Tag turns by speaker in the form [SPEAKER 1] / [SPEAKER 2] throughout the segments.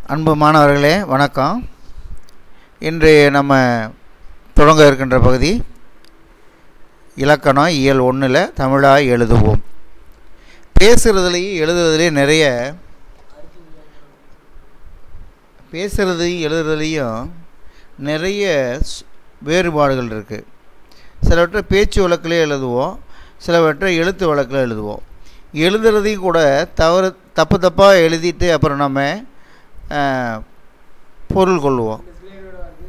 [SPEAKER 1] அன்பு மாணவர்களே வணக்கம் இன்று நம்ம தொடங்க இருக்கின்ற பகுதி இலக்கணம் இயல் ஒன்றில் தமிழாக எழுதுவோம் பேசுகிறதுலையும் எழுதுறதுலேயும் நிறைய பேசுகிறதையும் எழுதுறதுலேயும் நிறைய ஸ்- வேறுபாடுகள் இருக்குது சிலவற்றை பேச்சு வழக்கிலே எழுதுவோம் சிலவற்றை எழுத்து வழக்கில் எழுதுவோம் எழுதுறதையும் கூட தவறு தப்பு தப்பாக எழுதிட்டு அப்புறம் நம்ம அஹ், பொருள் கொள்ளுவோம்
[SPEAKER 2] இந்த ஸ்லேடோட வருது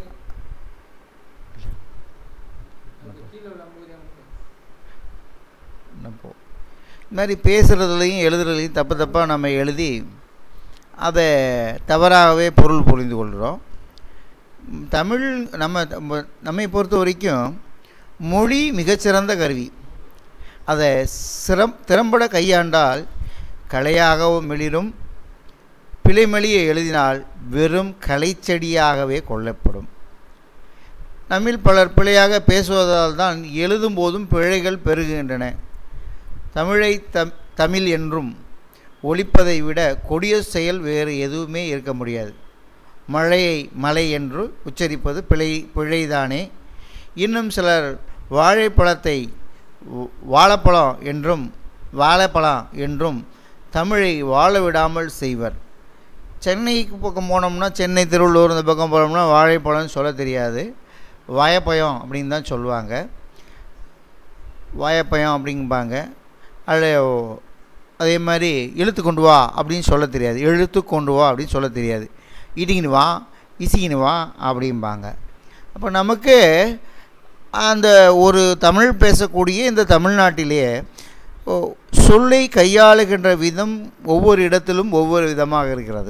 [SPEAKER 2] அது கீழே உள்ள அம்புக்குறி அமுக்கு.
[SPEAKER 1] இப்போ இந்த மாதிரி பேசுகிறதுலையும் எழுதுறதுலையும் தப்பு தப்பாக நம்ம எழுதி அதை தவறாகவே பொருள் புரிந்து கொள்கிறோம் ம், தமிழ் நம்ம நம்ம- நம்மை பொறுத்த வரைக்கும் மொழி மிகச்சிறந்த கருவி அதை சிரம் திறம்பட கையாண்டால் கலையாகவும் மிளிரும் பிழைமொழியை எழுதினால் வெறும் கலைச்செடியாகவே கொள்ளப்படும் நம்மில் பலர் பிழையாக பேசுவதால் தான் எழுதும் போதும் பிழைகள் பெருகுகின்றன தமிழை தம் தமிழ் என்றும் ஒலிப்பதை விட கொடிய செயல் வேறு எதுவுமே இருக்க முடியாது மழையை மலை என்று உச்சரிப்பது பிழை பிழைதானே இன்னும் சிலர் வாழைப்பழத்தை வ- வாழைப்பழம் என்றும் வாழைப்பழம் என்றும் தமிழை வாழ விடாமல் செய்வர் சென்னைக்கு பக்கம் போனோம்னா சென்னை திருவள்ளூர் இந்த பக்கம் போனோம்னா வாழைப்பழம்னு சொல்ல தெரியாது வாழைப்பழம் அப்படின்னு தான் சொல்லுவாங்க வாழைப்பழம் அப்படிம்பாங்க அது அதே மாதிரி இழுத்து கொண்டு வா அப்படின்னு சொல்ல தெரியாது எழுத்து கொண்டு வா அப்படின்னு சொல்ல தெரியாது இடிங்கின்னு வா இசிக்கின்னு வா அப்படிம்பாங்க அப்போ நமக்கு அந்த ஒரு தமிழ் பேசக்கூடிய இந்த தமிழ்நாட்டிலேயே ஓ, சொல்லை கையாளுகின்ற விதம் ஒவ்வொரு இடத்திலும் ஒவ்வொரு விதமாக இருக்கிறது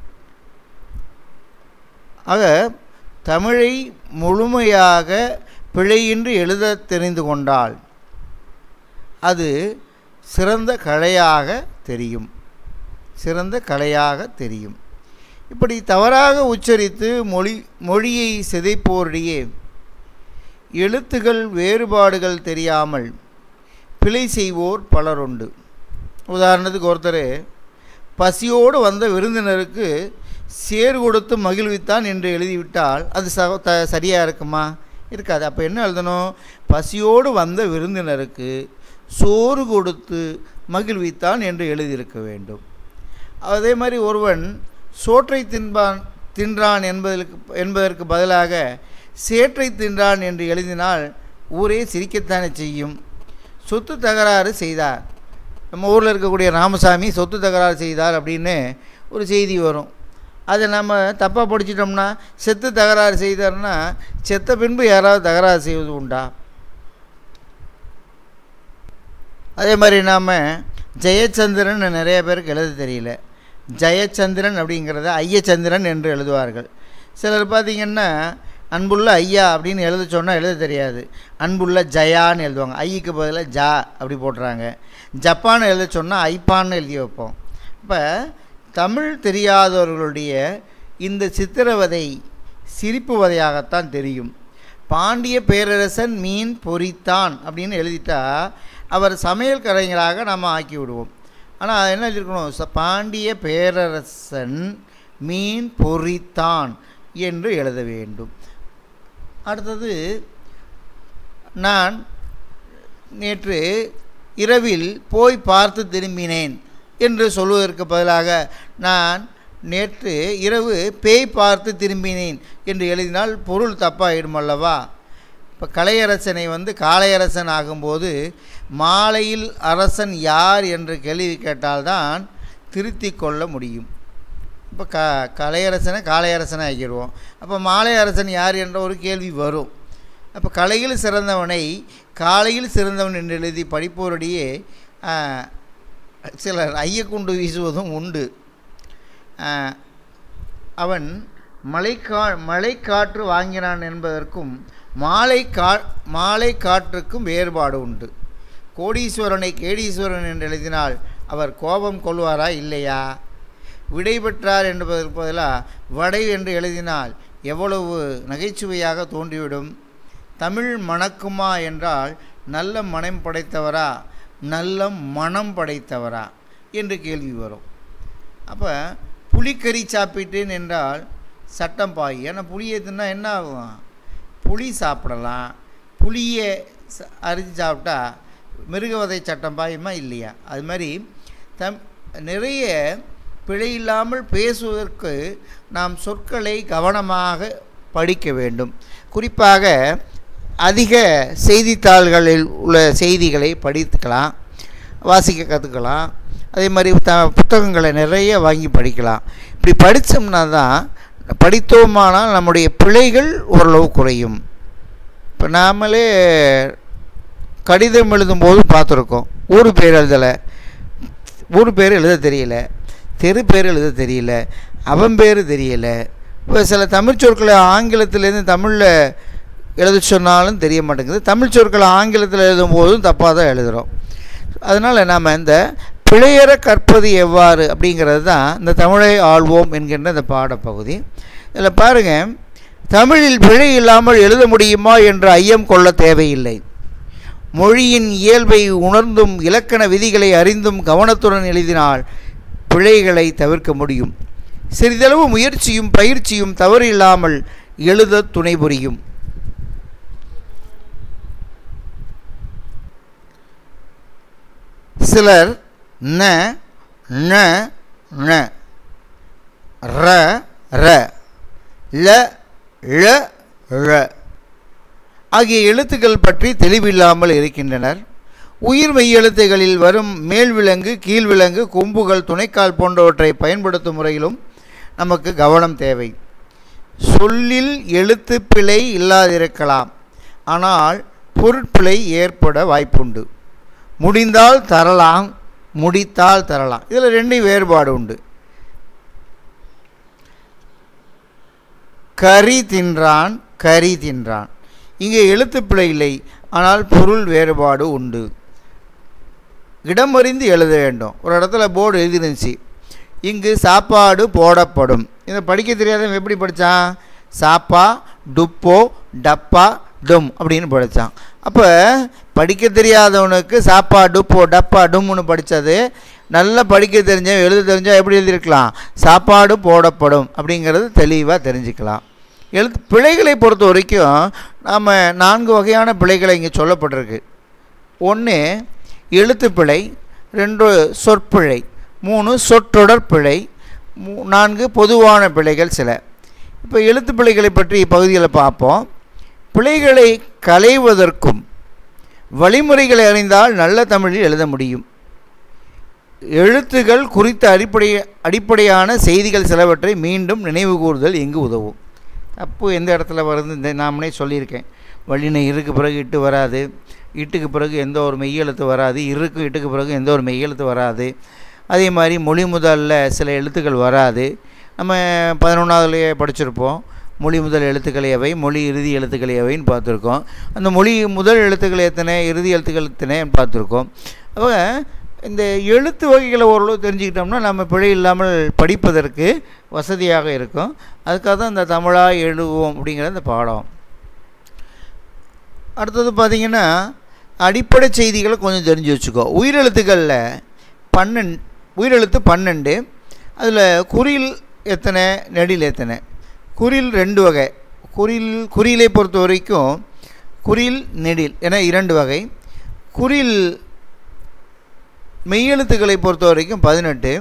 [SPEAKER 1] ஆக தமிழை முழுமையாக பிழையின்றி எழுத தெரிந்து கொண்டால் அது சிறந்த கலையாக தெரியும் சிறந்த கலையாக தெரியும் இப்படி தவறாக உச்சரித்து மொழி மொழியை சிதைப்போரிடையே எழுத்துகள் வேறுபாடுகள் தெரியாமல் பிழை செய்வோர் பலருண்டு உதாரணத்துக்கு ஒருத்தர் பசியோடு வந்த விருந்தினருக்கு சேறு கொடுத்து மகிழ்வித்தான் என்று எழுதிவிட்டால் அது ச த சரியாக இருக்குமா இருக்காது அப்போ என்ன எழுதணும் பசியோடு வந்த விருந்தினருக்கு சோறு கொடுத்து மகிழ்வித்தான் என்று எழுதியிருக்க வேண்டும் அதே மாதிரி ஒருவன் சோற்றை தின்பான் தின்றான் என்பதற்கு என்பதற்கு பதிலாக சேற்றை தின்றான் என்று எழுதினால் ஊரே சிரிக்கத்தானே செய்யும் சொத்து தகராறு செய்தார் நம்ம ஊரில் இருக்கக்கூடிய ராமசாமி சொத்து தகராறு செய்தார் அப்படின்னு ஒரு செய்தி வரும் அதை நம்ம தப்பாக படிச்சிட்டோம்னா செத்து தகராறு செய்தார்னா செத்த பின்பு யாராவது தகராறு செய்வது உண்டா அதே மாதிரி நாம் ஜெயச்சந்திரன் நிறைய பேருக்கு எழுத தெரியல ஜெயச்சந்திரன் அப்படிங்கிறத ஐயச்சந்திரன் என்று எழுதுவார்கள் சிலர் பார்த்திங்கன்னா அன்புள்ள ஐயா அப்படின்னு எழுத சொன்னால் எழுத தெரியாது அன்புள்ள ஜயான்னு எழுதுவாங்க ஐக்கு பதிலாக ஜா அப்படி போட்டுறாங்க ஜப்பான் எழுத சொன்னால் ஐப்பான்னு எழுதி வைப்போம் இப்போ தமிழ் தெரியாதவர்களுடைய இந்த சித்திரவதை சிரிப்பு வதையாகத்தான் தெரியும் பாண்டிய பேரரசன் மீன் பொரித்தான் அப்படின்னு எழுதிட்டா அவர் சமையல் கலைஞராக நம்ம ஆக்கி விடுவோம் ஆனால் அது என்ன எழுதியிருக்கணும் ச- பாண்டிய பேரரசன் மீன் பொரித்தான் என்று எழுத வேண்டும் அடுத்தது நான் நேற்று இரவில் போய் பார்த்து திரும்பினேன் என்று சொல்வதற்கு பதிலாக நான் நேற்று இரவு பேய் பார்த்து திரும்பினேன் என்று எழுதினால் பொருள் தப்பாயிடும் அல்லவா இப்போ கலையரசனை வந்து காளையரசன் ஆகும்போது மாலையில் அரசன் யார் என்று கேள்வி கேட்டால்தான் திருத்திக் கொள்ள முடியும் இப்போ க கலையரசனை காளையரசனை ஆக்கிடுவோம் அப்போ மாலை அரசன் யார் என்ற ஒரு கேள்வி வரும் அப்போ கலையில் சிறந்தவனை காலையில் சிறந்தவன் என்று எழுதி படிப்போரிடையே ஆ, சிலர் ஐயக்குண்டு வீசுவதும் உண்டு ஆ, அவன் மலைக்கா மலைக்காற்று வாங்கினான் என்பதற்கும் மாலை கா மாலை காற்றுக்கும் வேறுபாடு உண்டு கோடீஸ்வரனை கேடீஸ்வரன் என்று எழுதினால் அவர் கோபம் கொள்வாரா இல்லையா விடை பெற்றார் என்பதற்கு பதிலாக வடை என்று எழுதினால் எவ்வளவு நகைச்சுவையாக தோன்றிவிடும் தமிழ் மணக்குமா என்றால் நல்ல மனம் படைத்தவரா நல்ல மனம் படைத்தவரா என்று கேள்வி வரும் அப்போ புளிக்கறி சாப்பிட்டேன் என்றால் சட்டம் பாய் ஏன்னா புளியை தின்னா என்ன ஆகும் புளி சாப்பிடலாம் புளியை ச- அரிஞ்சு சாப்பிட்டா மிருகவதை சட்டம் பாயுமா இல்லையா அது மாதிரி தம் நிறைய பிழை இல்லாமல் பேசுவதற்கு நாம் சொற்களை கவனமாக படிக்க வேண்டும் குறிப்பாக அதிக செய்தித்தாள்களில் உள்ள செய்திகளை படித்துக்கலாம் வாசிக்க கற்றுக்கலாம் அதே மாதிரி த புத்தகங்களை நிறைய வாங்கி படிக்கலாம் இப்படி படித்தோம்னா தான் படித்தோமானால் நம்முடைய பிழைகள் ஓரளவு குறையும் இப்போ நாமளே கடிதம் எழுதும்போது பார்த்துருக்கோம் ஊர் பேர் எழுதலை ஊர் பேர் எழுத தெரியல தெரு பேர் எழுத தெரியல அவன் பேர் தெரியல இப்போ சில தமிழ் சொற்களை ஆங்கிலத்திலேருந்து தமிழில் எழுத சொன்னாலும் தெரிய மாட்டேங்குது தமிழ் சொற்களை ஆங்கிலத்தில் எழுதும் போதும் தப்பாக தான் எழுதுகிறோம் அதனால் நாம் இந்த பிழையற கற்பது எவ்வாறு அப்படிங்கிறது தான் இந்த தமிழை ஆள்வோம் என்கின்ற இந்த பாடப்பகுதி இதில் பாருங்கள் தமிழில் பிழை இல்லாமல் எழுத முடியுமா என்ற ஐயம் கொள்ள தேவையில்லை மொழியின் இயல்பை உணர்ந்தும் இலக்கண விதிகளை அறிந்தும் கவனத்துடன் எழுதினால் பிழைகளை தவிர்க்க முடியும் சிறிதளவு முயற்சியும் பயிற்சியும் தவறு இல்லாமல் எழுத துணை புரியும் சிலர் ந ந ந ர ர ல ழ ழ ஆகிய எழுத்துக்கள் பற்றி தெளிவில்லாமல் இருக்கின்றனர் உயிர் மெய் எழுத்துகளில் வரும் மேல் விலங்கு கீழ் விலங்கு கொம்புகள் துணைக்கால் போன்றவற்றை பயன்படுத்தும் முறையிலும் நமக்கு கவனம் தேவை சொல்லில் எழுத்து பிழை இல்லாதிருக்கலாம் ஆனால் பொருட்பிழை ஏற்பட வாய்ப்புண்டு முடிந்தால் தரலாம் முடித்தால் தரலாம் இதில் ரெண்டு வேறுபாடு உண்டு கறி தின்றான் கறி தின்றான் இங்கே எழுத்துப்பிழை இல்லை ஆனால் பொருள் வேறுபாடு உண்டு இடமறிந்து எழுத வேண்டும் ஒரு இடத்துல போர்டு எழுதிருந்துச்சு இங்கு சாப்பாடு போடப்படும் இதை படிக்க தெரியாதவன் எப்படி படித்தான் சாப்பா டுப்போ டப்பா டும் அப்படின்னு படித்தான் அப்போ படிக்க தெரியாதவனுக்கு சாப்பா டுப்போ டப்பா டும்னு படித்தது நல்லா படிக்க தெரிஞ்சவன் எழுத தெரிஞ்சால் எப்படி எழுதியிருக்கலாம் சாப்பாடு போடப்படும் அப்படிங்கிறது தெளிவாக தெரிஞ்சுக்கலாம் எழுத்து பிழைகளை பொறுத்த வரைக்கும் நாம் நான்கு வகையான பிழைகளை இங்கே சொல்லப்பட்டிருக்கு ஒன்று எழுத்துப்பிழை ரெண்டு சொற்பிழை மூணு சொற்றொடர் பிழை மூ நான்கு பொதுவான பிழைகள் சில இப்போ எழுத்து பிழைகளை பற்றி இப்பகுதியில் பார்ப்போம் பிழைகளை களைவதற்கும் வழிமுறைகளை அறிந்தால் நல்ல தமிழில் எழுத முடியும் எழுத்துகள் குறித்த அடிப்படை அடிப்படையான செய்திகள் சிலவற்றை மீண்டும் நினைவு கூறுதல் இங்கு உதவும் தப்பு எந்த இடத்துல வருது இந்த நாமனே சொல்லியிருக்கேன் வள்ளினை இருக்கு பிறகு இட்டு வராது இட்டுக்கு பிறகு எந்த ஒரு மெய்யெழுத்து வராது இருக்கு இட்டுக்கு பிறகு எந்த ஒரு மெய்யெழுத்து வராது அதே மாதிரி மொழி முதல்ல சில எழுத்துக்கள் வராது நம்ம பதினொன்றாவதுலேயே படிச்சிருப்போம் மொழி முதல் எழுத்துக்கள் எவை மொழி இறுதி எழுத்துக்கள் எவைன்னு பார்த்துருக்கோம் அந்த மொழி முதல் எழுத்துக்கள் எத்தனை இறுதி எழுத்துக்கள் எத்தனைன்னு பார்த்துருக்கோம் அப்போ இந்த எழுத்து வகைகளை ஓரளவு தெரிஞ்சுக்கிட்டோம்னா நம்ம பிழை இல்லாமல் படிப்பதற்கு வசதியாக இருக்கும் அதுக்காக தான் இந்த தமிழாக எழுதுவோம் அப்படிங்கிற இந்த பாடம் அடுத்தது பார்த்திங்கன்னா அடிப்படை செய்திகளை கொஞ்சம் தெரிஞ்சு வச்சுக்கோ உயிரெழுத்துக்களில் பன்னெண்டு உயிரெழுத்து பன்னெண்டு அதில் குறில் எத்தனை நெடில் எத்தனை குறில் ரெண்டு வகை குறில் குறிலை பொறுத்த வரைக்கும் குறில் நெடில் என இரண்டு வகை குறில் மெய்யெழுத்துக்களை பொறுத்த வரைக்கும் பதினெட்டு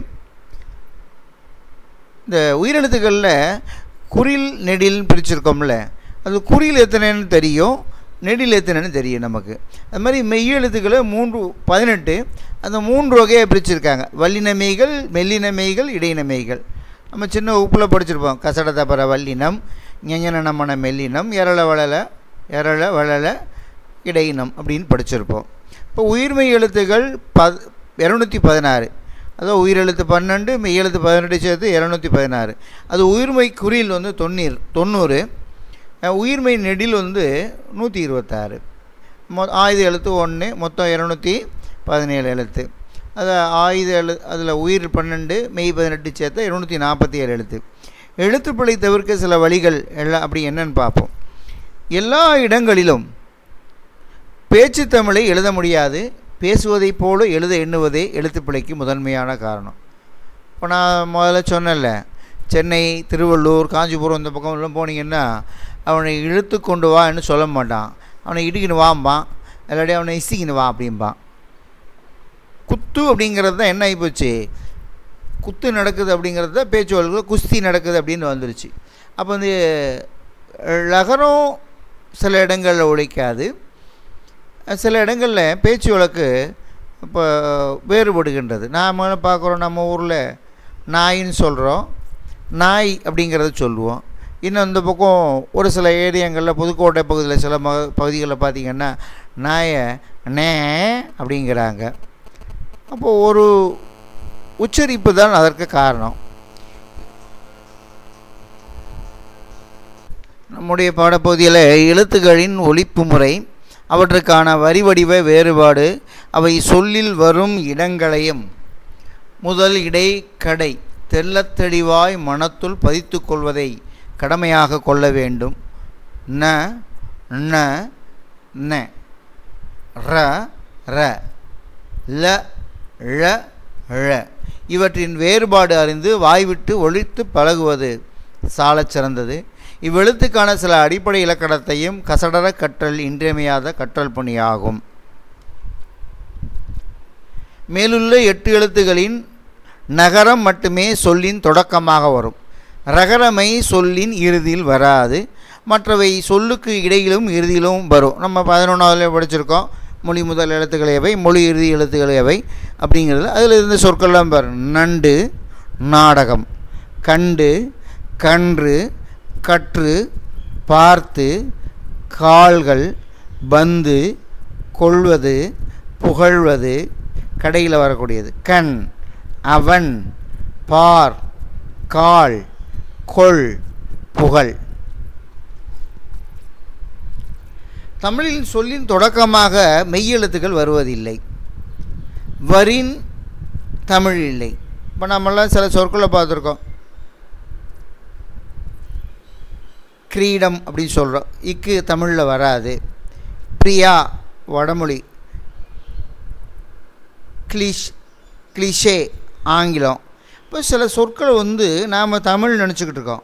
[SPEAKER 1] இந்த உயிரெழுத்துக்களில் குறில் நெடில் பிரிச்சிருக்கோம்ல அது குறில் எத்தனைன்னு தெரியும் நெடில் எத்தனைன்னு தெரியும் நமக்கு அது மாதிரி மெய்யெழுத்துக்களை மூன்று பதினெட்டு அந்த மூன்று வகையை பிரிச்சிருக்காங்க வல்லினமைகள் மெல்லினமைகள் இடையினமைகள் நம்ம சின்ன வகுப்பில் படிச்சிருப்போம் கசட தபர வல்லினம் ஞஞன நமன மெல்லினம் எரள வளல எரள வளல இடையினம் அப்படின்னு படிச்சிருப்போம் இப்போ உயிர்மெய் எழுத்துகள் ப இரநூத்தி பதினாறு அதாவது உயிரெழுத்து பன்னெண்டு மெய்யெழுத்து பதினெட்டு சேர்த்து இரநூத்தி பதினாறு அது உயிர்மை குறியில் வந்து தொண்ணூறு தொண்ணூறு அஹ் உயிர்மெய் நெடில் வந்து நூற்றி இருபத்தாறு மொ ஆயுத எழுத்து ஒன்று மொத்தம் இரநூத்தி பதினேழு எழுத்து அது ஆயுத எழு அதில் உயிர் பன்னெண்டு மெய் பதினெட்டு சேர்த்து இருநூற்றி நாற்பத்தி ஏழு எழுத்து எழுத்துப்பிழை தவிர்க்க சில வழிகள் எல்லாம் அப்படி என்னன்னு பார்ப்போம் எல்லா இடங்களிலும் பேச்சு தமிழை எழுத முடியாது பேசுவதைப் போல எழுத எண்ணுவதே எழுத்துப்பிழைக்கு முதன்மையான காரணம் இப்போ நான் முதல்ல சொன்னேன்ல சென்னை திருவள்ளூர் காஞ்சிபுரம் இந்த பக்கம் எல்லாம் போனீங்கன்னா அவனை இழுத்து கொண்டு வான்னு சொல்ல மாட்டான் அவனை இடுக்கின்னு வாம்பான் இல்லாட்டி அவனை இசிக்கின்னு வா அப்படிம்பான் குத்து அப்படிங்கிறது தான் என்ன ஆகிப்போச்சு குத்து நடக்குது அப்படிங்கிறது தான் பேச்சு வழக்கில் குஸ்தி நடக்குது அப்படின்னு வந்துருச்சு அப்போ வந்து லகரம் சில இடங்களில் உழைக்காது சில இடங்களில் பேச்சு வழக்கு இப்போ வேறுபடுகின்றது நாம் பார்க்குறோம் நம்ம ஊரில் நாயின்னு சொல்கிறோம் நாய் அப்படிங்கிறத சொல்லுவோம் இன்னும் இந்த பக்கம் ஒரு சில ஏரியாங்களில் புதுக்கோட்டை பகுதியில் சில ம பகுதிகளில் பார்த்திங்கன்னா நாயை நே அப்படிங்கிறாங்க அப்போது ஒரு உச்சரிப்பு தான் அதற்கு காரணம் நம்முடைய பாடப்பகுதியில் எழுத்துக்களின் ஒலிப்பு முறை அவற்றுக்கான வரி வடிவ வேறுபாடு அவை சொல்லில் வரும் இடங்களையும் முதல் இடை கடை தெள்ளத் தெளிவாய் மனத்துள் பதித்து கொள்வதை கடமையாக கொள்ள வேண்டும் ந ந ந ர ர ல ழ ழ இவற்றின் வேறுபாடு அறிந்து வாய்விட்டு ஒழித்து பழகுவது சாலச் சிறந்தது இவ்வெழுத்துக்கான சில அடிப்படை இலக்கணத்தையும் கசடர கற்றல் இன்றியமையாத கற்றல் பணியாகும் மேலுள்ள எட்டு எழுத்துகளின் நகரம் மட்டுமே சொல்லின் தொடக்கமாக வரும் ரகரமை சொல்லின் இறுதியில் வராது மற்றவை சொல்லுக்கு இடையிலும் இறுதியிலும் வரும் நம்ம பதினொன்றாவதுல படிச்சிருக்கோம் மொழி முதல் எழுத்துக்கள் எவை மொழி இறுதி எழுத்துக்கள் எவை அப்படிங்கிறது அதில் இருந்த சொற்கள்லாம் பாரு நண்டு நாடகம் கண்டு கன்று கற்று பார்த்து கால்கள் பந்து கொள்வது புகழ்வது கடையில் வரக்கூடியது கண் அவன் பார் கால் கொள் புகழ் தமிழில் சொல்லின் தொடக்கமாக மெய்யெழுத்துக்கள் வருவதில்லை வரின் தமிழ் இல்லை இப்போ நம்மளாம் சில சொற்களை பார்த்துருக்கோம் கிரீடம் அப்படின்னு சொல்கிறோம் இக்கு தமிழில் வராது பிரியா வடமொழி கிளிஷ் கிளிஷே ஆங்கிலம் இப்போ சில சொற்களை வந்து நாம் தமிழ் நினச்சிக்கிட்டு இருக்கோம்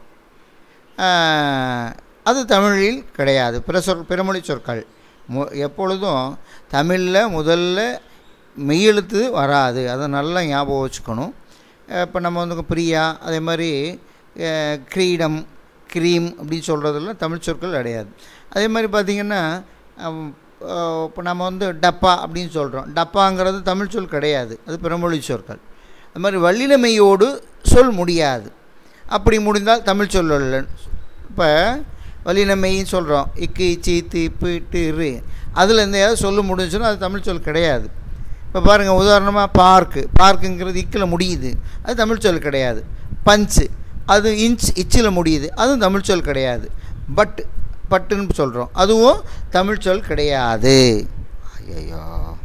[SPEAKER 1] அது தமிழில் கிடையாது பிற சொற் பிறமொழி சொற்கள் மு எப்பொழுதும் தமிழில் முதல்ல மெய்யெழுத்து வராது அதை நல்லா ஞாபகம் வச்சுக்கணும் இப்போ நம்ம வந்து பிரியா அதே மாதிரி கிரீடம் க்ரீம் அப்படின்னு சொல்கிறதெல்லாம் தமிழ் சொற்கள் கிடையாது அதே மாதிரி பார்த்திங்கன்னா இப்போ நம்ம வந்து டப்பா அப்படின்னு சொல்கிறோம் டப்பாங்கிறது தமிழ் சொல் கிடையாது அது பிறமொழி சொற்கள் அது மாதிரி வல்லினமையோடு சொல் முடியாது அப்படி முடிந்தால் தமிழ் சொல் இல்லை இப்போ வல்லினமைன்னு சொல்கிறோம் இக்கு இச்சி இத்து இப்பு இட்டு இரு அதில் எந்த ஏதாவது சொல்ல முடிஞ்சுன்னா அது தமிழ் சொல் கிடையாது இப்போ பாருங்கள் உதாரணமாக பார்க்கு பார்க்குங்கிறது இக்கில் முடியுது அது தமிழ் சொல் கிடையாது பஞ்சு அது இன்ச் இச்சில் முடியுது அதுவும் தமிழ் சொல் கிடையாது பட் பட்டுன்னு சொல்கிறோம் அதுவும் தமிழ் சொல் கிடையாது ஐயோ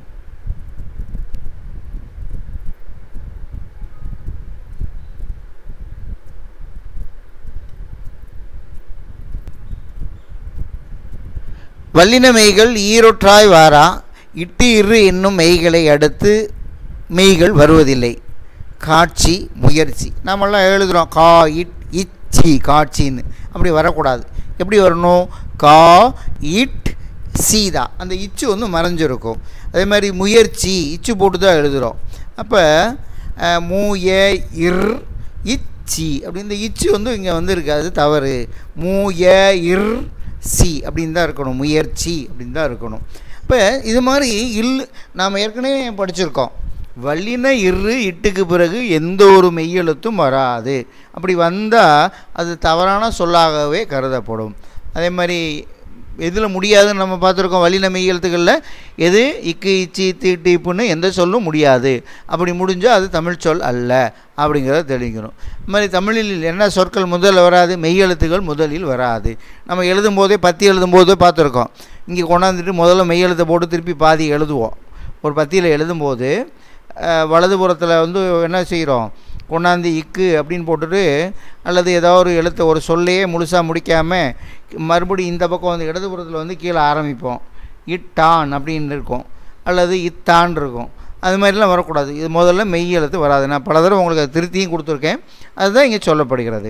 [SPEAKER 1] வல்லின மெய்கள் ஈரொற்றாய் வாரா இட்டு இரு என்னும் மெய்களை அடுத்து மெய்கள் வருவதில்லை காட்சி முயற்சி நம்மெல்லாம் எழுதுகிறோம் கா இட் இச்சி காட்சின்னு அப்படி வரக்கூடாது எப்படி வரணும் கா இட் சீதா அந்த இச்சு வந்து மறைஞ்சிருக்கும் அதே மாதிரி முயற்சி இச்சு போட்டு தான் எழுதுகிறோம் அப்போ மூ ஏ இர் இச்சி அப்படி இந்த இச்சு வந்து இங்கே வந்துருக்கு அது தவறு மூ ஏ இர் சி அப்படின்னு தான் இருக்கணும் முயற்சி அப்படின்னு தான் இருக்கணும் இப்போ இது மாதிரி இல் நாம் ஏற்கனவே படிச்சிருக்கோம் வல்லின இரு இட்டுக்கு பிறகு எந்த ஒரு மெய்யெழுத்தும் வராது அப்படி வந்தால் அது தவறான சொல்லாகவே கருதப்படும் அதே மாதிரி எதில் முடியாதுன்னு நம்ம பார்த்துருக்கோம் வல்லின மெய்யெழுத்துக்களில் எது இக்கு இச்சி தீட்டு இப்புன்னு எந்த சொல்லும் முடியாது அப்படி முடிஞ்சால் அது தமிழ் சொல் அல்ல அப்படிங்கிறத தெரிவிக்கணும் இது மாதிரி தமிழில் என்ன சொற்கள் முதல்ல வராது மெய்யெழுத்துக்கள் முதலில் வராது நம்ம எழுதும் போதே பத்தி எழுதும் போதே பார்த்துருக்கோம் இங்கே கொண்டாந்துட்டு முதல்ல மெய்யெழுத்தை போட்டு திருப்பி பாதி எழுதுவோம் ஒரு பத்தியில் எழுதும்போது வலதுபுறத்தில் வந்து என்ன செய்கிறோம் கொண்டாந்து இக்கு அப்படின்னு போட்டுட்டு அல்லது ஏதோ ஒரு எழுத்தை ஒரு சொல்லையே முழுசாக முடிக்காமல் மறுபடியும் இந்த பக்கம் வந்து இடதுபுறத்தில் வந்து கீழே ஆரம்பிப்போம் இட்டான் அப்படின்னு இருக்கும் அல்லது இத்தான் இருக்கும் அது மாதிரிலாம் வரக்கூடாது இது முதல்ல மெய் எழுத்து வராது நான் பல தடவை உங்களுக்கு அது திருத்தியும் கொடுத்துருக்கேன் அதுதான் இங்கே சொல்லப்படுகிறது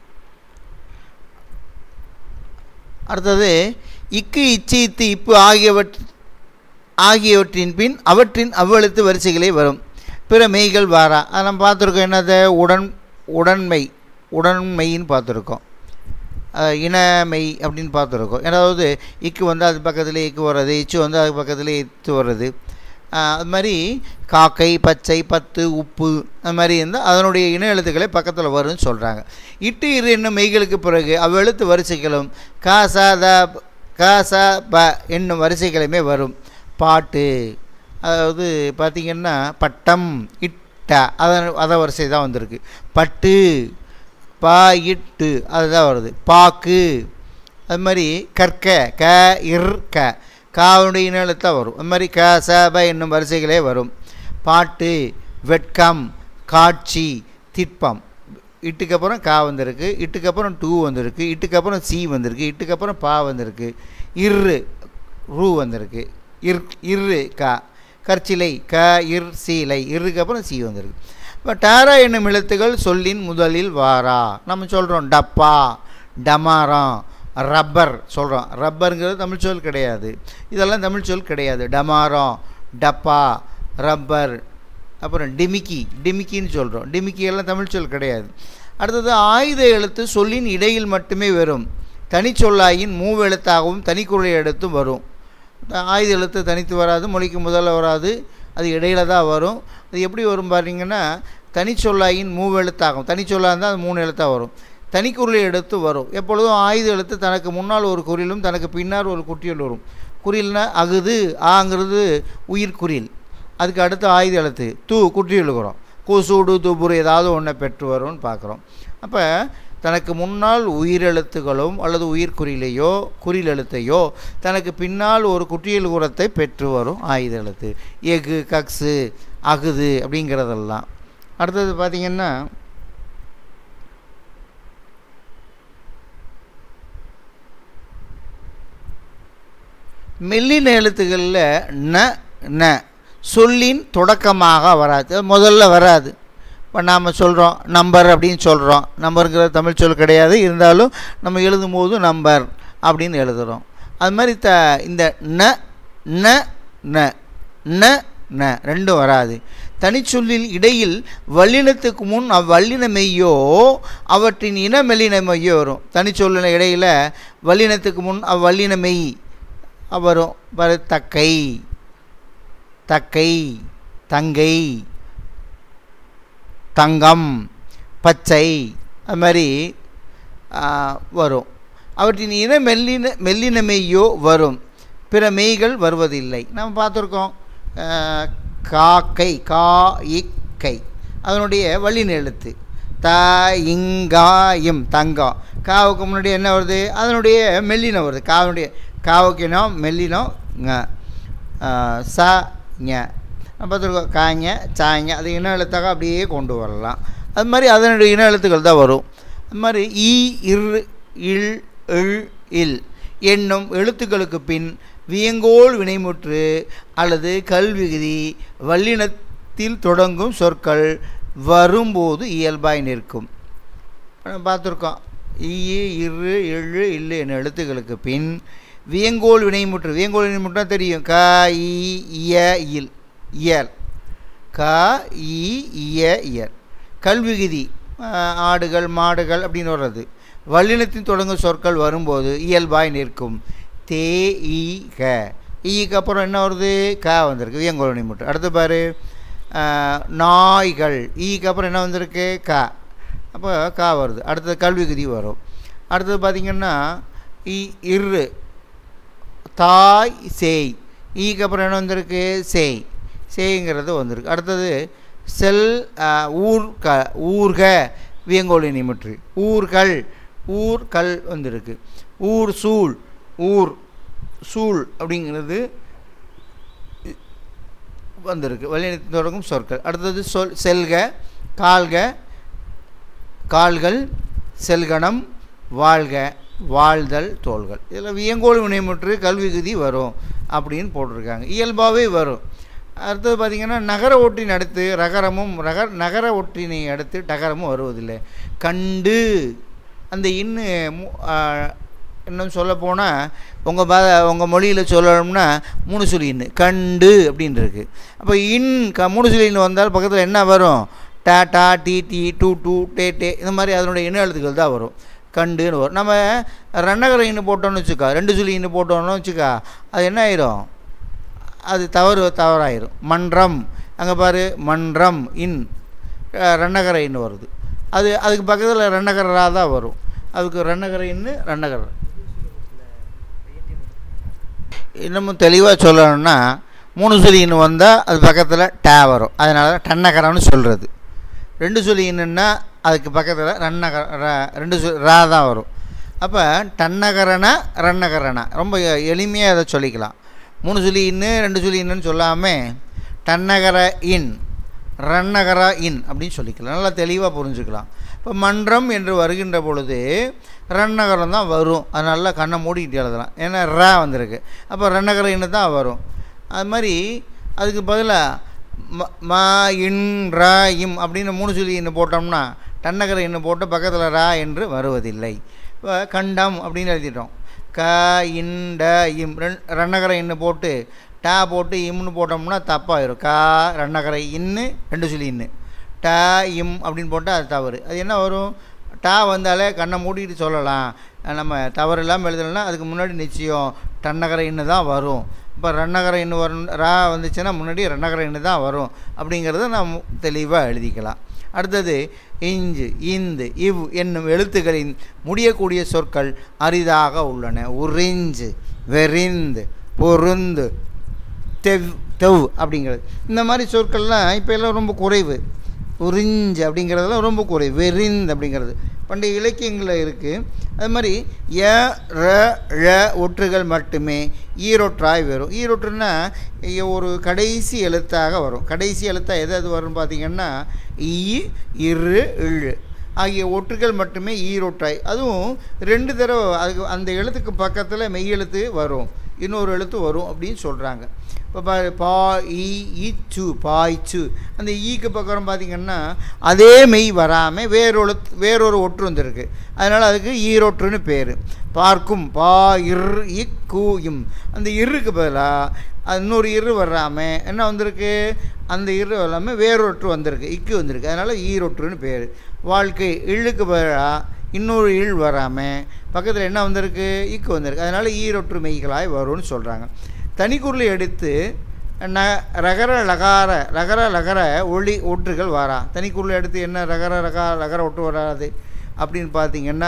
[SPEAKER 1] அடுத்தது இக்கு இச்சு இத்து இப்பு ஆகியவற்ற ஆகியவற்றின் பின் அவற்றின் அவ்வெழுத்து வரிசைகளே வரும் பிற மெய்கள் வாரா அதை நம்ம பார்த்துருக்கோம் என்னது உடன் உடன்மை உடன்மைன்னு பார்த்துருக்கோம் அஹ் இனமை அப்படின்னு பார்த்துருக்கோம் அதாவது இக்கு வந்து அது பக்கத்தில் இக்கு வர்றது இச்சு வந்து அது பக்கத்தில் இத்து வர்றது அஹ் அது மாதிரி காக்கை பச்சை பத்து உப்பு அது மாதிரி இருந்தால் அதனுடைய இன எழுத்துக்களே பக்கத்தில் வரும்னு சொல்கிறாங்க இட்டு இரு என்னும் மெய்களுக்கு பிறகு அவ்வெழுத்து வரிசைகளும் கா சா த க ச ப என்னும் வரிசைகளுமே வரும் பாட்டு அதாவது பார்த்திங்கன்னா பட்டம் இட்ட அத அத வரிசை தான் வந்திருக்கு பட்டு பா இட்டு அதுதான் வருது பாக்கு அது மாதிரி கற்க க இர் க காவுடைய இனெழுத்தான் வரும் அது மாதிரி க ச ப என்னும் வரிசைகளே வரும் பாட்டு வெட்கம் காட்சி திட்பம் இட்டுக்கு அப்புறம் கா வந்திருக்கு இட்டுக்கு அப்புறம் டூ வந்திருக்கு இட்டுக்கு அப்புறம் சி வந்திருக்கு இட்டுக்கு அப்புறம் பா வந்திருக்கு இரு ரூ வந்திருக்கு இர் இரு கா கற்சிலை க இர் சீலை இருக்கு அப்புறம் சி வந்திருக்கு இப்போ டாரா என்னும் எழுத்துக்கள் சொல்லின் முதலில் வாரா நம்ம சொல்கிறோம் டப்பா டமாரம் ரப்பர் சொல்கிறோம் ரப்பருங்கிறது தமிழ் சொல் கிடையாது இதெல்லாம் தமிழ் சொல் கிடையாது டமாரம் டப்பா ரப்பர் அப்புறம் டிமிக்கி டிமிக்கின்னு சொல்கிறோம் டிமிக்கி எல்லாம் தமிழ் சொல் கிடையாது அடுத்தது ஆயுத எழுத்து சொல்லின் இடையில் மட்டுமே வரும் தனிச்சொல்லாயின் மூவெழுத்தாகவும் தனிக்குறளை எடுத்தும் வரும் ஆயுத எழுத்து தனித்து வராது மொழிக்கு முதல்ல வராது அது இடையில தான் வரும் அது எப்படி வரும் பாருங்கன்னா தனிச்சொல்லாயின் மூவெழுத்தாகும் தனிச்சொல்லாக இருந்தால் அது மூணு எழுத்தாக வரும் தனிக்குறிலை எடுத்து வரும் எப்பொழுதும் ஆயுத எழுத்து தனக்கு முன்னால் ஒரு குறிலும் தனக்கு பின்னால் ஒரு குட்டியல் வரும் குறில்னா அகுது ஆங்கிறது உயிர்குறில் அதுக்கு அடுத்து ஆயுத எழுத்து தூ குட்டி எழுகிறோம் கூசூடு தூபுரு ஏதாவது ஒன்றை பெற்று வரும்னு பார்க்குறோம் அப்போ தனக்கு முன்னால் உயிரெழுத்துகளும் அல்லது உயிர்குறிலையோ குறில் எழுத்தையோ தனக்கு பின்னால் ஒரு குட்டியல் உரத்தை பெற்று வரும் ஆயுத எழுத்து எஃகு கக்ஸு அகுது அப்படிங்கிறதெல்லாம் அடுத்தது பார்த்திங்கன்னா மெல்லின எழுத்துக்களில் ந ந சொல்லின் தொடக்கமாக வராது முதல்ல வராது இப்போ நாம் சொல்கிறோம் நம்பர் அப்படின்னு சொல்கிறோம் நம்பருங்கிற தமிழ் சொல் கிடையாது இருந்தாலும் நம்ம எழுதும் போது நம்பர் அப்படின்னு எழுதுகிறோம் அது மாதிரி த இந்த ந ந ந ந ந ரெண்டும் வராது தனிச்சொல்லில் இடையில் வல்லினத்துக்கு முன் அவ்வல்லின மெய்யோ அவற்றின் இன மெல்லின மெய்யோ வரும் தனிச்சொல்லின இடையில் வல்லினத்துக்கு முன் அவ்வல்லின மெய் வரும் வர தக்கை தக்கை தங்கை தங்கம் பச்சை அது மாதிரி வரும் அவற்றின் இன மெல்லின மெல்லினமெய்யோ வரும் பிற மெய்கள் வருவதில்லை நம்ம பார்த்துருக்கோம் காக்கை கா இக்கை அதனுடைய வல்லின எழுத்து த இங்காயும் தங்கம் காவுக்கு முன்னாடி என்ன வருது அதனுடைய மெல்லினம் வருது காவுடைய காவுக்கினம் மெல்லினம் ங ச ஞ பார்த்துருக்கோம் காங்க சாங்க அது இன எழுத்தாக அப்படியே கொண்டு வரலாம் அது மாதிரி அதனுடைய இன எழுத்துக்கள் தான் வரும் அது மாதிரி ஈ இர் இல் இல் இல் என்னும் எழுத்துக்களுக்கு பின் வியங்கோல் வினைமுற்று அல்லது கல்விகுதி வல்லினத்தில் தொடங்கும் சொற்கள் வரும்போது இயல்பாய் நிற்கும் பார்த்துருக்கோம் ஈ இரு எழு இல்லு என்னும் எழுத்துக்களுக்கு பின் வியங்கோல் வினைமுற்று வியங்கோல் வினைமுற்றா தெரியும் க இ இய இல் இயல் க இ இய இயல் கல்விகுதி ஆடுகள் மாடுகள் அப்படின்னு வர்றது வல்லினத்தின் தொடங்கும் சொற்கள் வரும்போது இயல்பாய் நிற்கும் தே இ க ஈக்கு அப்புறம் என்ன வருது க வந்திருக்கு வியங்கோல் வினைமுற்று அடுத்து பாரு நாய்கள் ஈக்கு அப்புறம் என்ன வந்திருக்கு க அப்போ கா வருது அடுத்தது கல்விகுதி வரும் அடுத்தது பார்த்திங்கன்னா இ இரு தாய் சேய் ஈக்கு அப்புறம் என்ன வந்திருக்கு சேய் சேய்ங்கிறது வந்திருக்கு அடுத்தது செல் ஊர் க ஊர்க வியங்கோலி நிமிற்று ஊர்கள் ஊர் கல் வந்திருக்கு ஊர் சூழ் ஊர் சூழ் அப்படிங்கிறது வந்திருக்கு வழிநடத்தி தொடங்கும் சொற்கள் அடுத்தது சொல் செல்க கால்க கால்கள் செல்கணம் வாழ்க வாழ்தல் தோள்கள் இதில் வியங்கோல் வினைமுற்று கல்விகுதி வரும் அப்படின்னு போட்டிருக்காங்க இயல்பாகவே வரும் அடுத்தது பார்த்திங்கன்னா நகர ஒற்றின் அடுத்து ரகரமும் ரக நகர ஒற்றினை அடுத்து டகரமும் வருவதில்லை கண்டு அந்த இன்னு மு- ஆ, இன்னும் சொல்ல போனால் உங்கள் பா உங்கள் மொழியில் சொல்லணும்னா மூணு சொல்லி இன்னு கண்டு அப்படின்னு இருக்கு அப்போ இன் க மூணு சொல்லி இன்னு வந்தால் பக்கத்தில் என்ன வரும் டா டா டி டி டூ டூ டே டே இந்த மாதிரி அதனுடைய இன எழுத்துக்கள் தான் வரும் கண்டுன்னு வரும் நம்ம ரன்னகர இன்னு போட்டோம்னு வச்சுக்கா ரெண்டு சொல்லி இன்னு போட்டோம்னு வச்சுக்கா அது என்ன ஆயிரும் அது தவறு தவறாயிரும் மன்றம் அங்கே பாரு மன்றம் இன் அஹ், ரன்னகர இன்னு வருது அது அதுக்கு பக்கத்தில் ரன்னகரா தான் வரும் அதுக்கு ரன்னகர இன்னு ரன்னகர இன்னமும் தெளிவாக சொல்லணும்னா மூணு சொல்லி இன்னு வந்தால் அது பக்கத்தில் டே வரும் அதனால தான் டன்னகரம்னு சொல்கிறது ரெண்டு சொல்லி இன்னுன்னா அதுக்கு பக்கத்தில் ரன்னகர ர- ரெண்டு சொல் ரா தான் வரும் அப்போ டன்னகரனா ரன்னகரனா ரொம்ப எ- எளிமையாக அதை சொல்லிக்கலாம் மூணு சொல்லி இன்னு ரெண்டு சொல்லி இன்னுன்னு சொல்லாமல் டன்னகர இன் ரன்னகர இன் அப்படின்னு சொல்லிக்கலாம் நல்லா தெளிவாக புரிஞ்சுக்கலாம் இப்போ மன்றம் என்று வருகின்ற பொழுது ரன்னகரம் தான் வரும் அது நல்லா கண்ணை மூடிக்கிட்டு எழுதலாம் ஏன்னா ரா வந்திருக்கு அப்போ ரன்னகர இன்னு தான் வரும் அது மாதிரி அதுக்கு பதிலாக ம மா இன் ரா இம் அப்படின்னு மூணு சொல்லி இன்னு போட்டோம்னா டன்னகர இன்னு போட்டு பக்கத்தில் ரா என்று வருவதில்லை இப்போ கண்டம் அப்படின்னு எழுதிட்டோம் க இன் ட இம் ரெண் ரன்னகர இன்னு போட்டு டா போட்டு இம்னு போட்டோம்னா தப்பாயிரும் கா ரன்னகர இன்னு ரெண்டு சொல்லி இன்னு ட இம் அப்படின்னு போட்டால் அது தவறு அது என்ன வரும் டா வந்தாலே கண்ணை மூடிட்டு சொல்லலாம் நம்ம தவறு இல்லாமல் எழுதலைன்னா அதுக்கு முன்னாடி நிச்சயம் டன்னகர இன்னு தான் வரும் இப்போ ரன்னகர இன்னு வரும் ரா வந்துச்சுன்னா முன்னாடி ரன்னகர இன்னு தான் வரும் அப்படிங்கிறத நம்ம தெளிவாக எழுதிக்கலாம் அடுத்தது இஞ்சு இந்து இவ் என்னும் எழுத்துக்களின் முடியக்கூடிய சொற்கள் அரிதாக உள்ளன உறிஞ்சு வெறிந்து பொருந்து தெவ் தெவ் அப்படிங்கிறது இந்த மாதிரி சொற்கள்லாம் இப்போ எல்லாம் ரொம்ப குறைவு உறிஞ்சு அப்படிங்கிறதெல்லாம் ரொம்ப குறைவு வெறிந்து அப்படிங்கிறது பண்டைய இலக்கியங்களில் இருக்குது அது மாதிரி ய ர ழ ஒற்றுகள் மட்டுமே ஈரொற்றாய் வரும் ஈரொற்றுன்னா இ- ஒரு கடைசி எழுத்தாக வரும் கடைசி எழுத்தாக எது எது வரும்னு பார்த்தீங்கன்னா ஈ இரு இழு ஆகிய ஒற்றுகள் மட்டுமே ஈரொற்றாய் அதுவும் ரெண்டு தடவை அதுக்கு அந்த எழுத்துக்கு பக்கத்தில் மெய் எழுத்து வரும் இன்னொரு எழுத்து வரும் அப்படின்னு சொல்கிறாங்க இப்போ பா பா ஈ இச்சு பாய்ச்சு அந்த ஈக்கு பக்கம் பார்த்தீங்கன்னா அதே மெய் வராமல் வேறொரு வேறொரு ஒற்று வந்திருக்கு அதனால் அதுக்கு ஈரொற்றுன்னு பேர் பார்க்கும் பா இர் இக்கு இம் அந்த இருக்கு பதிலாக அது இன்னொரு இரு வராமல் என்ன வந்திருக்கு அந்த இரு வராமல் வேறொற்று வந்திருக்கு இக்கு வந்திருக்கு அதனால் ஈரொற்றுன்னு பேர் வாழ்க்கை இழுக்கு பதிலாக இன்னொரு இழ் வராமல் பக்கத்தில் என்ன வந்திருக்கு இக்கு வந்திருக்கு அதனால் ஈரொற்று மெய்களாய் வரும்னு சொல்கிறாங்க தனிக்குறில் எடுத்து ந ரகர லகார ரகர லகர ஒளி ஒற்றுகள் வரா தனிக்குறில் எடுத்து என்ன ரகர ரகா லகர ஒட்டு வராது அப்படின்னு பார்த்தீங்கன்னா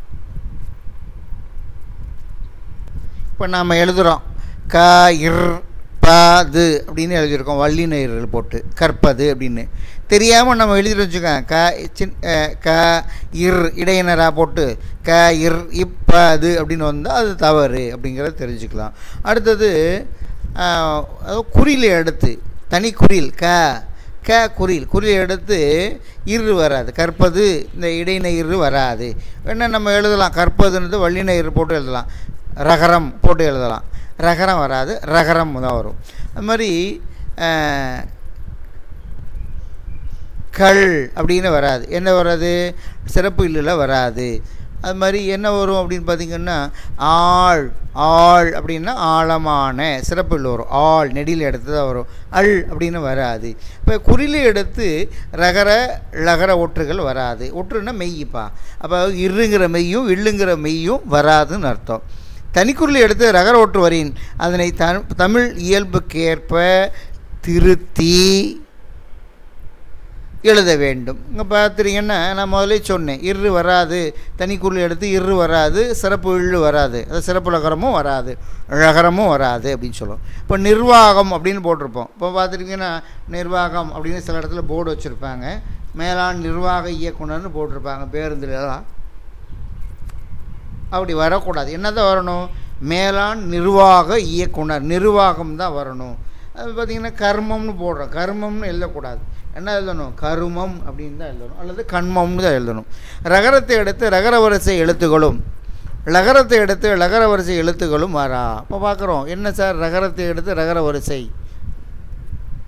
[SPEAKER 1] இப்போ நாம் எழுதுகிறோம் க இர் பது அப்படின்னு எழுதியிருக்கோம் வள்ளிநயிர்கள் போட்டு கற்பது அப்படின்னு தெரியாமல் நம்ம எழுதிட்டு வச்சுக்கோங்க க சின் அஹ், க இர் இடையினரா போட்டு க இர் இப்பது அப்படின்னு வந்தால் அது தவறு அப்படிங்கிறத தெரிஞ்சுக்கலாம் அடுத்தது ஆஹ், அதாவது குறியில் எடுத்து தனி குறியில் க க குறியில் குறியில் எடுத்து இரு வராது கற்பது இந்த இடைநயிறு வராது வேணா நம்ம எழுதலாம் கற்பதுன்றது வள்ளிநயிறு போட்டு எழுதலாம் ரகரம் போட்டு எழுதலாம் ரகரம் வராது ரகரம் தான் வரும் அது மாதிரி ஆஹ், கள் அப்படின்னு வராது என்ன வராது சிறப்பு இல்லைல வராது அது மாதிரி என்ன வரும் அப்படின்னு பார்த்தீங்கன்னா ஆள் ஆள் அப்படின்னா ஆழமான சிறப்பு இல்லை வரும் ஆள் நெடியில் எடுத்து தான் வரும் அள் அப்படின்னு வராது இப்போ குறியில் எடுத்து ரகர லகர ஒற்றுகள் வராது ஒற்றுன்னா மெய்யிப்பா அப்போ இருங்கிற மெய்யும் இல்லுங்கிற மெய்யும் வராதுன்னு அர்த்தம் தனிக்குறில் எடுத்து ரகர ஒற்று வரின் அதனை த தமிழ் இயல்புக்கேற்ப திருத்தி எழுத வேண்டும் இங்கே பார்த்துட்டிங்கன்னா நான் முதல்ல சொன்னேன் இரு வராது தனிக்குறில் எடுத்து இரு வராது சிறப்பு இள்ளு வராது அது சிறப்பு லகரமும் வராது லகரமும் வராது அப்படின்னு சொல்லுவோம் இப்போ நிர்வாகம் அப்படின்னு போட்டிருப்போம் இப்போ பார்த்துட்டிங்கன்னா நிர்வாகம் அப்படின்னு சில இடத்துல போர்டு வச்சுருப்பாங்க மேலாண் நிர்வாக இயக்குனர்னு போட்டிருப்பாங்க பேருந்துலலாம் அப்படி வரக்கூடாது என்ன தான் வரணும் மேலாண் நிர்வாக இயக்குனர் நிர்வாகம் தான் வரணும் அது பார்த்திங்கன்னா கர்மம்னு போடுறோம் கர்மம்னு எழுதக்கூடாது என்ன எழுதணும் கருமம் அப்படின்னு தான் எழுதணும் அல்லது கண்மம்னு தான் எழுதணும் ரகரத்தை எடுத்து ரகர வரிசை எழுத்துகளும் லகரத்தை எடுத்து லகர வரிசை எழுத்துகளும் வரா இப்போ பார்க்குறோம் என்ன சார் ரகரத்தை எடுத்து ரகர வரிசை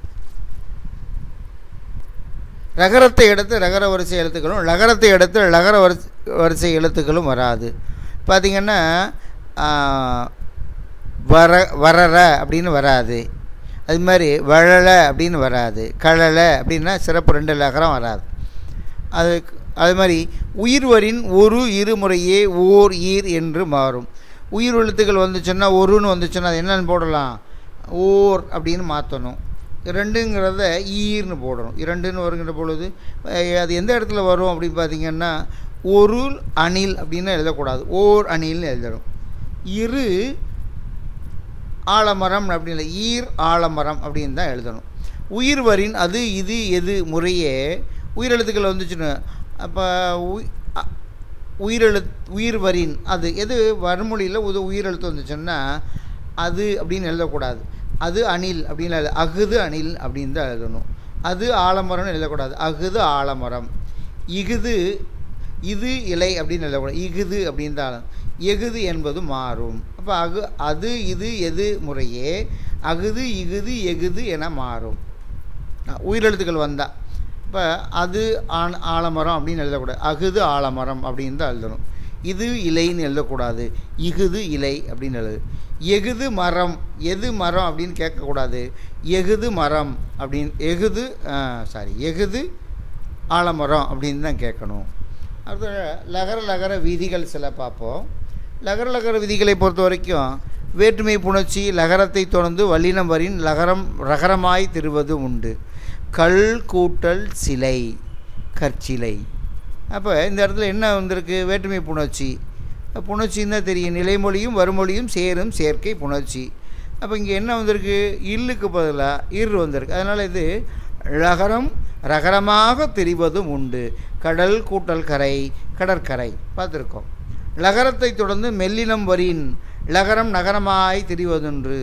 [SPEAKER 1] ரகரத்தை எடுத்து ரகர வரிசை எழுத்துக்களும் லகரத்தை எடுத்து லகர வரிசை வரிசை எழுத்துக்களும் வராது பார்த்திங்கன்னா ஆ, வர வரற அப்படின்னு வராது அது மாதிரி வழல அப்படின்னு வராது கழல அப்படின்னா சிறப்பு ரெண்டு லகரம் வராது அது அது மாதிரி உயிர்வரின் ஒரு இருமுறையே ஓர் ஈர் என்று மாறும் உயிர் எழுத்துக்கள் வந்துச்சுன்னா ஒருன்னு வந்துச்சுன்னா அது என்னன்னு போடலாம் ஓர் அப்படின்னு மாற்றணும் ரெண்டுங்கிறத ஈர்னு போடணும் இரண்டுன்னு வருகின்ற பொழுது அஹ், அது எந்த இடத்துல வரும் அப்படின்னு பார்த்தீங்கன்னா ஒரு அணில் அப்படின்னு எழுதக்கூடாது ஓர் அணில்னு எழுதணும் இரு ஆலமரம் அப்படின்னு இல்லை ஈர் ஆலமரம் அப்படின்னு தான் எழுதணும் உயிர்வரின் அது இது எது முறையே உயிரெழுத்துக்கள் வந்துச்சுன்னு அப்போ உய் அ- உயிரெழுத் உயிர்வரின் அது எது வறுமொழியில் ஒரு உயிரெழுத்து வந்துச்சுன்னா அது அப்படின்னு எழுதக்கூடாது அது அணில் அப்படின்னு எழுத அகுது அணில் அப்படின்னு தான் எழுதணும் அது ஆலமரம்னு எழுதக்கூடாது அகுது ஆலமரம் இகுது இது இலை அப்படின்னு எழுதக்கூடாது இகுது அப்படின்னு தான் எழுதணும். எகுது என்பது மாறும் அப்போ அகு அது இது எது முறையே அகுது இகுது எகுது என மாறும் அஹ் உயிரெழுத்துக்கள் வந்தால் இப்போ அது ஆண் ஆலமரம் அப்படின்னு எழுதக்கூடாது அகுது ஆலமரம் அப்படின்னு தான் எழுதணும் இது இலைன்னு எழுதக்கூடாது இகுது இலை அப்படின்னு எழுது எகுது மரம் எது மரம் அப்படின்னு கேட்கக்கூடாது எகுது மரம் அப்படின்னு எகுது சாரி எகுது ஆலமரம் அப்படின்னு தான் கேட்கணும் அடுத்து லகர லகர விதிகள் சில பார்ப்போம் லகர லகர விதிகளை பொறுத்த வரைக்கும் வேற்றுமை புணர்ச்சி லகரத்தை தொடர்ந்து வல்லினம் வரின் லகரம் ரகரமாய் திருவது உண்டு கல் கூட்டல் சிலை கற்சிலை அப்போ இந்த இடத்துல என்ன வந்திருக்கு வேற்றுமை புணர்ச்சி புணர்ச்சின்னு தான் தெரியும் நிலைமொழியும் வறுமொழியும் சேரும் சேர்க்கை புணர்ச்சி அப்போ இங்கே என்ன வந்திருக்கு இல்லுக்கு பதிலாக இர் வந்திருக்கு அதனால் இது லகரம் ரகரமாக தெரிவதும் உண்டு கடல் கூட்டல் கரை கடற்கரை பார்த்துருக்கோம் லகரத்தை தொடர்ந்து மெல்லினம் வரின் லகரம் நகரமாய் தெரிவதுண்டு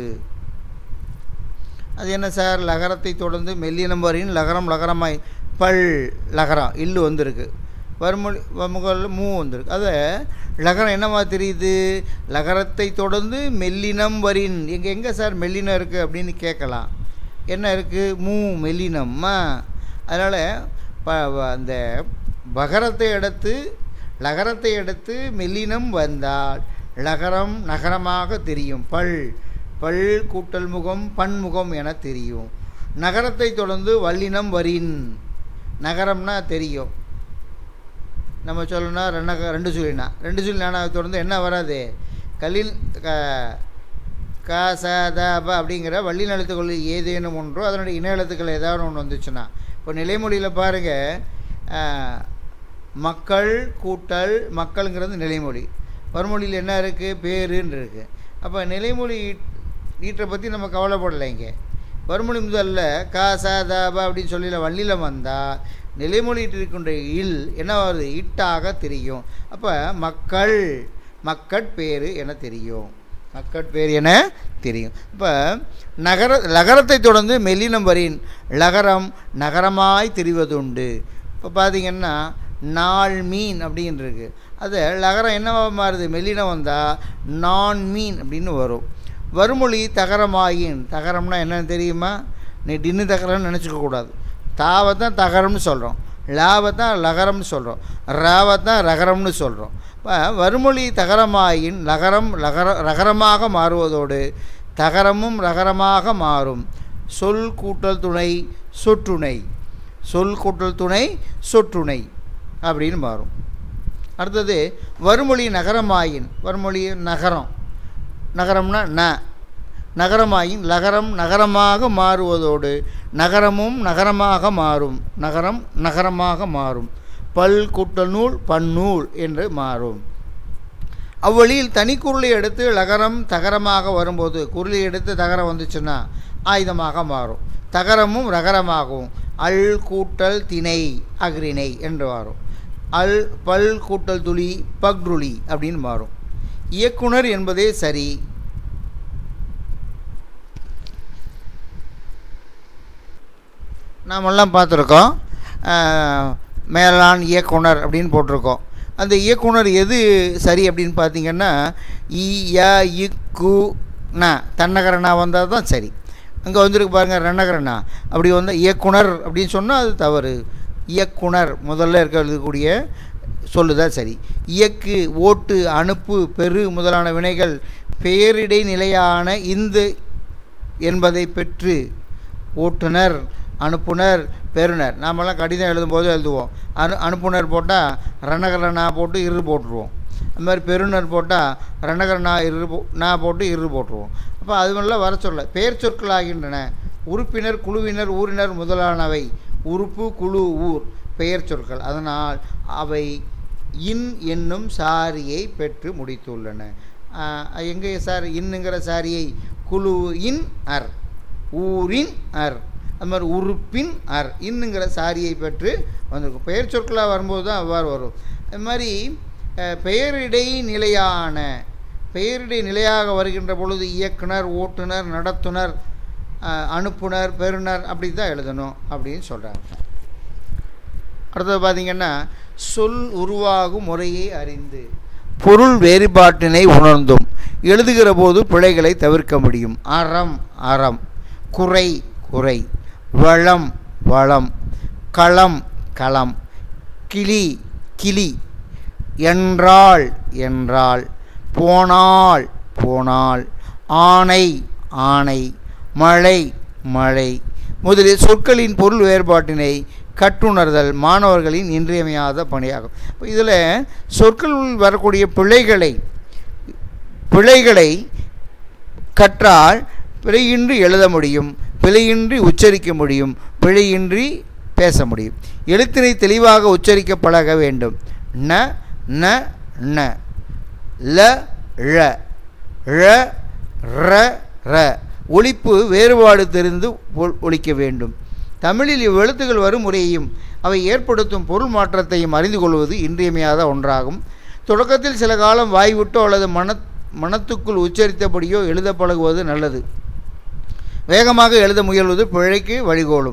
[SPEAKER 1] அது என்ன சார் லகரத்தை தொடர்ந்து மெல்லினம் வரின் லகரம் லகரமாய் பல் லகரம் இல்லு வந்திருக்கு வறுமொழி முகல் மூ வந்திருக்கு அதை லகரம் என்னவா தெரியுது லகரத்தை தொடர்ந்து மெல்லினம் வரின் எங்கே எங்கே சார் மெல்லினம் இருக்குது அப்படின்னு கேட்கலாம் என்ன இருக்குது மூ மெல்லினம்மா அதனால் ப வ- அந்த பகரத்தை எடுத்து லகரத்தை எடுத்து மெல்லினம் வந்தால் லகரம் நகரமாக தெரியும் பல் பல் கூட்டல் முகம் பன்முகம் என தெரியும் நகரத்தை தொடர்ந்து வல்லினம் வரின் நகரம்னா தெரியும் நம்ம சொல்லணும்னா ரெண்டு ரெண்டு சொல்லினா ரெண்டு சொல்லினா தொடர்ந்து என்ன வராது கலில் க க ச த ப அப்படிங்கிற வள்ளி எழுத்துக்கள் ஏதேனும் ஒன்றோ அதனுடைய இன எழுத்துக்கள் ஏதாவது ஒன்று வந்துச்சுன்னா இப்போ நிலைமொழியில் பாருங்கள் மக்கள் கூட்டல் மக்களுங்கிறது நிலைமொழி வறுமொழியில் என்ன இருக்குது பேருன்னு இருக்குது அப்போ நிலைமொழி ஈட்டை பற்றி நம்ம கவலைப்படலை இங்கே வறுமொழி முதல்ல கா ச த ப அப்படின்னு சொல்லி வள்ளியில் வந்தால் நிலைமொழிட்டு இருக்கின்ற இல் என்ன வருது இட்டாக தெரியும் அப்போ மக்கள் மக்கட்பேறு என தெரியும் மக்கட்பேர் என தெரியும் இப்போ நகர லகரத்தை தொடர்ந்து மெல்லினம் வரின் லகரம் நகரமாய் தெரிவதுண்டு இப்போ பார்த்தீங்கன்னா நாள் மீன் அப்படின்னு இருக்கு அது லகரம் என்னவா மாறுது மெல்லினம் வந்தால் நான் மீன் அப்படின்னு வரும் வறுமொழி தகரமாயின் தகரம்னா என்னன்னு தெரியுமா நீ டின்னு தகரம்னு நினச்சிக்க கூடாது தாவை தான் தகரம்னு சொல்கிறோம் லாவை தான் லகரம்னு சொல்கிறோம் ராவை தான் ரகரம்னு சொல்கிறோம் இப்போ வறுமொழி தகரமாயின் லகரம் லகர ரகரமாக மாறுவதோடு தகரமும் ரகரமாக மாறும் சொல் கூட்டல் துணை சொற்றுணை சொல் கூட்டல் துணை சொற்றுணை அப்படின்னு மாறும் அடுத்தது வறுமொழி நகரமாயின் வறுமொழி நகரம் நகரம்னா ந நகரமாயின் நகரம் நகரமாக மாறுவதோடு நகரமும் நகரமாக மாறும் நகரம் நகரமாக மாறும் பல் கூட்டல் நூல் பன்னூல் என்று மாறும் அவ்வழியில் தனிக்குருளை எடுத்து லகரம் தகரமாக வரும்போது குருளை எடுத்து தகரம் வந்துச்சுன்னா ஆயுதமாக மாறும் தகரமும் ரகரமாகவும் அல் கூட்டல் திணை அக்ரிணை என்று மாறும் அல் பல் கூட்டல் துளி பக்ருளி அப்படின்னு மாறும் இயக்குனர் என்பதே சரி நாமெல்லாம் பார்த்துருக்கோம் அஹ், மேலாண் இயக்குனர் அப்படின்னு போட்டிருக்கோம் அந்த இயக்குனர் எது சரி அப்படின்னு பார்த்தீங்கன்னா இ ய இ கு ந தன்னகரனா வந்தால் தான் சரி அங்கே வந்திருக்கு பாருங்கள் ரென்னகரனா அப்படி வந்து இயக்குனர் அப்படின்னு சொன்னால் அது தவறு இயக்குனர் முதல்ல இருக்க எழுதக்கூடிய சொல்லுதான் சரி இயக்கு ஓட்டு அனுப்பு பெரு முதலான வினைகள் பெயரிடை நிலையான இந்து என்பதை பெற்று ஓட்டுனர் அனுப்புனர் பெறுனர் நாமெல்லாம் கடிதம் எழுதும்போது எழுதுவோம் அனு அனுப்புனர் போட்டால் ரணகரணா போட்டு இரு போட்டுருவோம் அது மாதிரி பெறுனர் போட்டால் ரணகரணா இரு போ நா போட்டு இரு போட்டுருவோம் அப்போ அது மாதிரிலாம் வர சொல்ல பெயர் சொற்களாகின்றன உறுப்பினர் குழுவினர் ஊரினர் முதலானவை உறுப்பு குழு ஊர் பெயர் சொற்கள் அதனால் அவை இன் என்னும் சாரியை பெற்று முடித்துள்ளன எங்கே சார் இன்னுங்கிற சாரியை குழு இன் அர் ஊரின் அர் அது மாதிரி உறுப்பின் அர் இன்னுங்கிற சாரியை பெற்று வந்திருக்கும் பெயர் சொற்களாக வரும்போது தான் அவ்வாறு வரும் அது மாதிரி அஹ், பெயரிடை நிலையான பெயரிடை நிலையாக வருகின்ற பொழுது இயக்குனர் ஓட்டுனர் நடத்துனர் அஹ், அனுப்புனர் பெறுனர் அப்படி தான் எழுதணும் அப்படின்னு சொல்கிறாங்க அடுத்தது பார்த்தீங்கன்னா சொல் உருவாகும் முறையை அறிந்து பொருள் வேறுபாட்டினை உணர்ந்தும் எழுதுகிற போது பிழைகளை தவிர்க்க முடியும் அறம் அறம் குறை குறை வளம் வளம் களம் களம் கிளி கிளி என்றாள் என்றாள் போனாள் போனாள் ஆணை ஆணை மழை மழை முதலில் சொற்களின் பொருள் வேறுபாட்டினை கட்டுணர்தல் மாணவர்களின் இன்றியமையாத பணியாகும் இப்போ இதில் சொற்களில் வரக்கூடிய பிழைகளை பிழைகளை கற்றால் பிழையின்றி எழுத முடியும் பிழையின்றி உச்சரிக்க முடியும் பிழையின்றி பேச முடியும் எழுத்தினை தெளிவாக உச்சரிக்க பழக வேண்டும் ந ந ந ல ழ ழ ர ர ஒலிப்பு வேறுபாடு தெரிந்து ஒ- ஒலிக்க வேண்டும் தமிழில் இவ்வெழுத்துகள் வரும் முறையையும் அவை ஏற்படுத்தும் பொருள் மாற்றத்தையும் அறிந்து கொள்வது இன்றியமையாத ஒன்றாகும் தொடக்கத்தில் சில காலம் வாய்விட்டோ அல்லது மன மனத்துக்குள் உச்சரித்தபடியோ எழுத பழகுவது நல்லது வேகமாக எழுத முயல்வது பிழைக்கு வழிகோலும்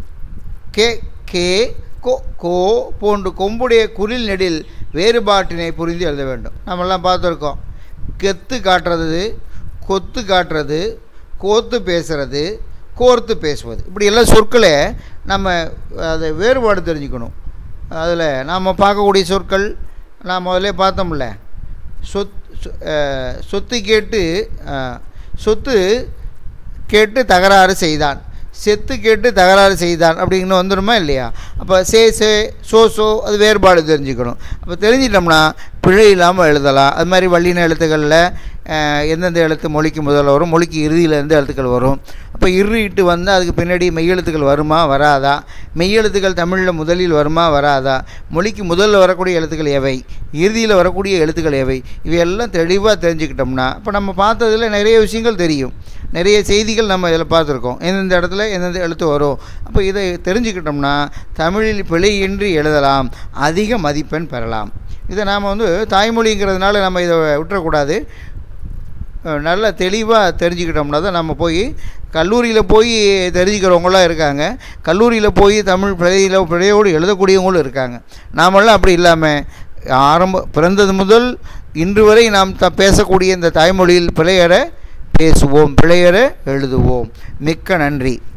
[SPEAKER 1] கே கே கோ கோ போன்று கொம்புடைய குரில் நெடில் வேறுபாட்டினை புரிந்து எழுத வேண்டும் நம்மெல்லாம் பார்த்துருக்கோம் கெத்து காட்டுறது கொத்து காட்டுறது கோத்து பேசுறது கோர்த்து பேசுவது இப்படி எல்லாம் சொற்களை நம்ம அதை வேறுபாடு தெரிஞ்சுக்கணும் அதில் நாம் பார்க்கக்கூடிய சொற்கள் நான் முதல்ல பார்த்தோம்ல சொத் சொ- அஹ், சொத்து கேட்டு அஹ், சொத்து கேட்டு தகராறு செய்தான் செத்து கேட்டு தகராறு செய்தான் அப்படிங்கன்னு வந்துடுமா இல்லையா அப்போ சே சே சோ சோ அது வேறுபாடு தெரிஞ்சுக்கணும் அப்போ தெரிஞ்சிட்டோம்னா பிழை இல்லாமல் எழுதலாம் அது மாதிரி வள்ளின எழுத்துக்களில் அஹ், எந்தெந்த எழுத்து மொழிக்கு முதல்ல வரும் மொழிக்கு இறுதியில் எந்த எழுத்துக்கள் வரும் அப்போ இரு இட்டு வந்தால் அதுக்கு பின்னாடி மெய்யெழுத்துக்கள் வருமா வராதா மெய்யெழுத்துக்கள் தமிழில் முதலில் வருமா வராதா மொழிக்கு முதல்ல வரக்கூடிய எழுத்துக்கள் எவை இறுதியில் வரக்கூடிய எழுத்துக்கள் எவை இவையெல்லாம் தெளிவாக தெரிஞ்சுக்கிட்டோம்னா இப்போ நம்ம பார்த்ததில் நிறைய விஷயங்கள் தெரியும் நிறைய செய்திகள் நம்ம இதில் பார்த்துருக்கோம் எந்தெந்த இடத்துல எந்தெந்த எழுத்து வரும் அப்போ இதை தெரிஞ்சுக்கிட்டோம்னா தமிழில் பிழையின்றி எழுதலாம் அதிக மதிப்பெண் பெறலாம் இதை நாம் வந்து தாய்மொழிங்கிறதுனால நம்ம இதை விட்டுறக்கூடாது அஹ் நல்ல தெளிவாக தெரிஞ்சுக்கிட்டோம்னா தான் நம்ம போய் கல்லூரியில் போய் தெரிஞ்சுக்கிறவங்களாம் இருக்காங்க கல்லூரியில் போய் தமிழ் பிழையில் பிழையோடு எழுதக்கூடியவங்களும் இருக்காங்க நாமெல்லாம் அப்படி இல்லாமல் ஆரம்ப பிறந்தது முதல் இன்று வரை நாம் த பேசக்கூடிய இந்த தாய்மொழியில் பிழையற பேசுவோம் பிழையற எழுதுவோம் மிக்க நன்றி